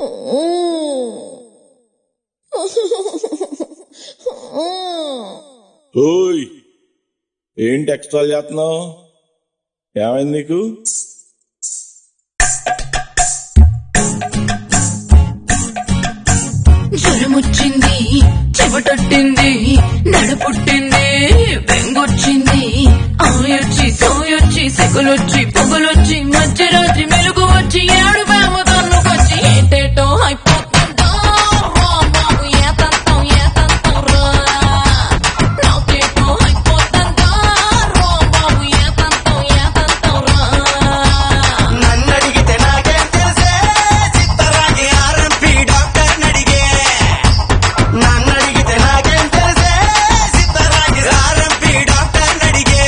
ఓయ్ ఏంటి ఎక్స్ట్రా చేస్తున్నావు ఏమైంది నీకు జ్వరమొచ్చింది చెమటొట్టింది నడుపుట్టింది బెంగొచ్చింది ఆయొచ్చి సోయొచ్చి సెగలొచ్చి పొగలొచ్చి మధ్యరాత్రి మెలుగు వచ్చి ఏడు వేమ కన్నుకొచ్చి ఏటేటో అయిపోతుందో రా బాబు ఏతంతం ఏతంతం రా నాకేటో అయిపోతుందో రా బాబు ఏతంతం ఏతంతం రా నన్నడిగితే నాకేం తెలిసే చిత్తరాజి ఆర్ఎంపీ డాక్టర్ నడిగే నన్నడిగితే నాకేం తెలిసే చిత్తరాజి ఆర్ఎంపీ డాక్టర్ నడిగే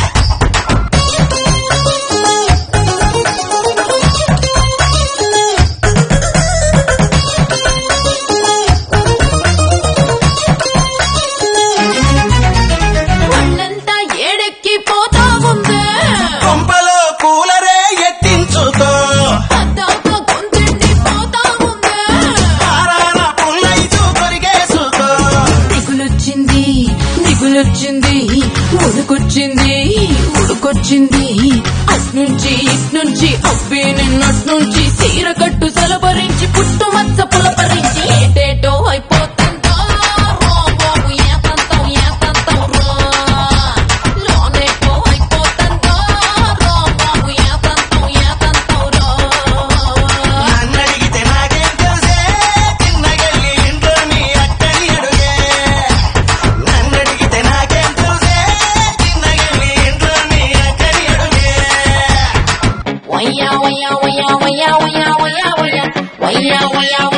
ఒళ్ళంతా ఏడెక్కి పోతా ఉందే కొంపలో కూలరే ఎత్తించుతో అద్దాక గొంతెండి పోతా ఉందే కారాన పుల్లైచు కొరిగేసుకో దిగులొచ్చింది దిగులొచ్చింది ఉడుకొచ్చింది ఉడుకొచ్చింది అట్నుంచి ఇట్నుంచి అబ్బే నిన్నట్నుంచి సీర కట్టు సలపరించి పుట్టు మచ్చ పులపరించి ఏటేటో అయిపోతుందో రా బాబు ఏతంతం ఏతంతం రా లోనేటో అయిపోతుందో రా బాబు ఏతంతం ఏతంతం రా నన్నడిగితే నాకేం తెలిసే చిన్నగల్లి ఇంట్లో నీ అక్కని అడుగే నన్నడిగితే నాకేం తెలిసే చిన్నగల్లి ఇంట్లో నీ అక్కని అడుగే Waya waya waya waya waya waya waya waya waya